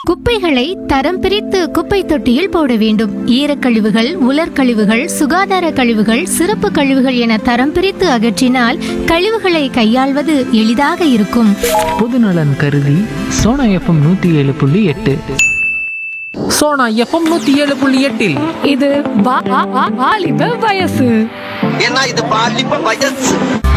குப்பைகளை தரம் பிரித்து குப்பை தொட்டியில் போட வேண்டும் ஈரக்கழிவுகள் உலர்கழிவுகள் சுகாதார கழிவுகள் சிறப்பு கழிவுகள் என தரம் பிரித்து அகற்றினால் கழிவுகளை கையாள்வது எளிதாக இருக்கும் பொதுநலன் கருதி சோனா எஃப்எம் நூற்றி ஏழு புள்ளி எட்டு சோனா எஃப்எம் நூற்றி ஏழு புள்ளி எட்டில் இது வா- வா- வா- வாலிப வயசு ஏன்னா இது பாலிப்ப வயசு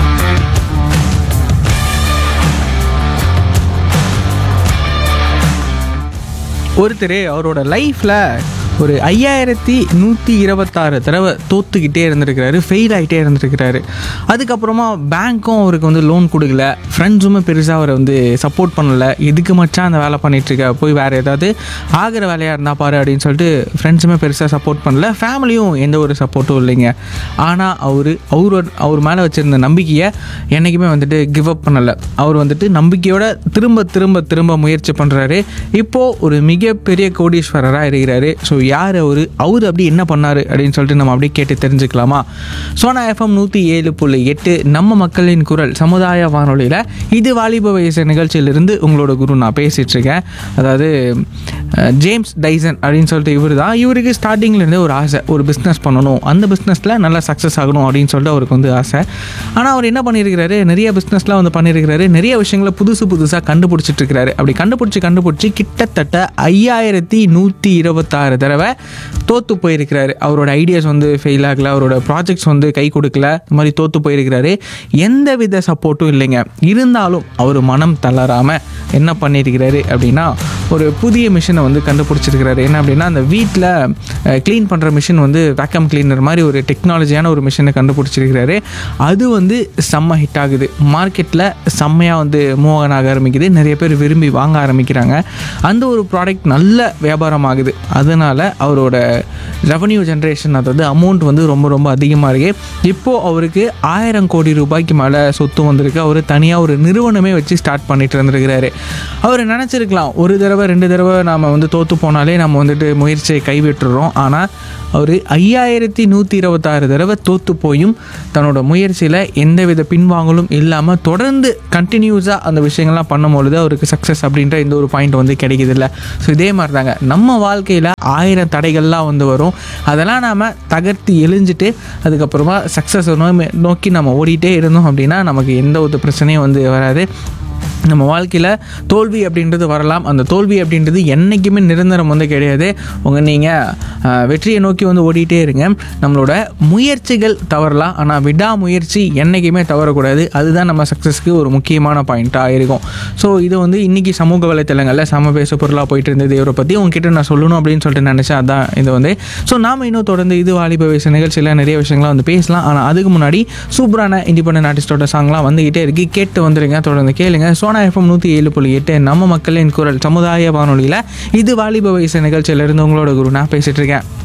ஒருத்தர் அவரோட லைஃப்பில் ஒரு ஐயாயிரத்தி நூற்றி இருபத்தாறு தடவை தோத்துக்கிட்டே இருந்திருக்கிறாரு ஃபெயில் ஆகிட்டே இருந்திருக்கிறாரு அதுக்கப்புறமா பேங்க்கும் அவருக்கு வந்து லோன் கொடுக்கல ஃப்ரெண்ட்ஸுமே பெருசாக அவரை வந்து சப்போர்ட் பண்ணல எதுக்கு மச்சான் அந்த வேலை பண்ணிட்டு இருக்க போய் வேறு ஏதாவது ஆகிற வேலையாக இருந்தால் பாரு அப்படின்னு சொல்லிட்டு ஃப்ரெண்ட்ஸுமே பெருசாக சப்போர்ட் பண்ணல ஃபேமிலியும் எந்த ஒரு சப்போர்ட்டும் இல்லைங்க ஆனால் அவர் அவர் அவர் மேலே வச்சுருந்த நம்பிக்கையை என்றைக்குமே வந்துட்டு கிவ் அப் பண்ணலை அவர் வந்துட்டு நம்பிக்கையோட திரும்ப திரும்ப திரும்ப முயற்சி பண்ணுறாரு இப்போது ஒரு மிகப்பெரிய கோடீஸ்வரராக இருக்கிறாரு ஸோ யார் அவர் அவர் அப்படி என்ன பண்ணார் அப்படின்னு சொல்லிட்டு நம்ம அப்படியே கேட்டு தெரிஞ்சுக்கலாமா சோனா எஃப்எம் நூற்றி ஏழு புள்ளி எட்டு நம்ம மக்களின் குரல் சமுதாய வானொலியில் இது வாலிப வயசு நிகழ்ச்சியிலிருந்து உங்களோட குரு நான் பேசிகிட்டு இருக்கேன் அதாவது அஹ், ஜேம்ஸ் டைசன் அப்படின்னு சொல்லிட்டு இவர் தான் இவருக்கு ஸ்டார்டிங்லேருந்தே ஒரு ஆசை ஒரு பிஸ்னஸ் பண்ணணும் அந்த பிஸ்னஸில் நல்லா சக்ஸஸ் ஆகணும் அப்படின்னு சொல்லிட்டு அவருக்கு வந்து ஆசை ஆனால் அவர் என்ன பண்ணியிருக்கிறாரு நிறைய பிஸ்னஸ்லாம் வந்து பண்ணியிருக்கிறாரு நிறைய விஷயங்களை புதுசு புதுசாக கண்டுபிடிச்சிட்டு இருக்கிறாரு அப்படி கண்டுபிடிச்சி கண்டுபிடிச்சி கிட்டத்தட்ட ஐயாயிரத்தி நூற்றி இருபத்தாறு தடவை தோற்று போயிருக்கிறாரு அவரோட ஐடியாஸ் வந்து ஃபெயில் ஆகல அவரோட ப்ராஜெக்ட்ஸ் வந்து கை கொடுக்கல இந்த மாதிரி தோற்று போயிருக்கிறாரு எந்த வித சப்போர்ட்டும் இல்லைங்க இருந்தாலும் அவர் மனம் தளராமல் என்ன பண்ணியிருக்கிறாரு அப்படின்னா ஒரு புதிய மிஷினை வந்து கண்டுபிடிச்சிருக்கிறாரு என்ன அப்படின்னா அந்த வீட்டில் க்ளீன் பண்ணுற மிஷின் வந்து வேக்கம் கிளீனர் மாதிரி ஒரு டெக்னாலஜியான ஒரு மிஷினை கண்டுபிடிச்சிருக்கிறாரு அது வந்து செம்ம ஹிட் ஆகுது மார்க்கெட்டில் செம்மையாக வந்து மூவ் ஆக ஆரம்பிக்குது நிறைய பேர் விரும்பி வாங்க ஆரம்பிக்கிறாங்க அந்த ஒரு ப்ராடக்ட் நல்ல வியாபாரம் ஆகுது அதனால் அவரோட ரெவன்யூ ஜென்ரேஷன் அதாவது அமௌண்ட் வந்து ரொம்ப ரொம்ப அதிகமாக இருக்குது இப்போது அவருக்கு ஆயிரம் கோடி ரூபாய்க்கு மேலே சொத்து வந்திருக்கு அவர் தனியாக ஒரு நிறுவனமே வச்சு ஸ்டார்ட் பண்ணிட்டு இருந்திருக்கிறாரு அவர் நினச்சிருக்கலாம் ஒரு தடவை ரெண்டு தடவை நாம் வந்து தோற்று போனாலே நம்ம வந்துட்டு முயற்சியை கைவிட்டுறோம் ஆனால் அவர் ஐயாயிரத்தி நூற்றி இருபத்தாறு தடவை தோற்று போயும் தன்னோட முயற்சியில் எந்தவித பின்வாங்கலும் இல்லாமல் தொடர்ந்து கண்டினியூஸாக அந்த விஷயங்கள்லாம் பண்ணும்பொழுது அவருக்கு சக்ஸஸ் அப்படின்ற இந்த ஒரு பாயிண்ட் வந்து கிடைக்குது இல்லை ஸோ இதே மாதிரி தாங்க நம்ம வாழ்க்கையில் ஆயிரம் தடைகள்லாம் வந்து வரும் அதெல்லாம் நாம் தகர்த்து எழிஞ்சிட்டு அதுக்கப்புறமா சக்ஸஸ் நோக்கி நம்ம ஓடிட்டே இருந்தோம் அப்படின்னா நமக்கு எந்த ஒரு பிரச்சனையும் வந்து வராது நம்ம வாழ்க்கையில் தோல்வி அப்படின்றது வரலாம் அந்த தோல்வி அப்படின்றது என்றைக்குமே நிரந்தரம் வந்து கிடையாது உங்கள் நீங்கள் வெற்றியை நோக்கி வந்து ஓடிட்டே இருங்க நம்மளோட முயற்சிகள் தவறலாம் ஆனால் விடாமுயற்சி என்றைக்குமே தவறக்கூடாது அதுதான் நம்ம சக்ஸஸ்க்கு ஒரு முக்கியமான பாயிண்ட்டாக இருக்கும் ஸோ இது வந்து இன்றைக்கி சமூக வலைத்தளங்களில் சம பேச பொருளாக போயிட்டு இருந்தது இவரை பற்றி உங்ககிட்ட நான் சொல்லணும் அப்படின்னு சொல்லிட்டு நினச்சேன் அதான் இது வந்து ஸோ நாம் இன்னும் தொடர்ந்து இது வாலிப வயசு நிகழ்ச்சியில் நிறைய விஷயங்கள்லாம் வந்து பேசலாம் ஆனால் அதுக்கு முன்னாடி சூப்பரான இண்டிபெண்டன்ட் ஆர்டிஸ்டோட சாங்லாம் வந்துகிட்டே இருக்கு கேட்டு வந்துருங்க தொடர்ந்து கேளுங்க சோனா எஃப்எம் நூற்றி ஏழு புள்ளி எட்டு நம்ம மக்களின் குரல் சமுதாய வானொலியில் இது வாலிப வயசு நிகழ்ச்சியிலிருந்து உங்களோட குரு நான் பேசிட்டு இருக்கேன்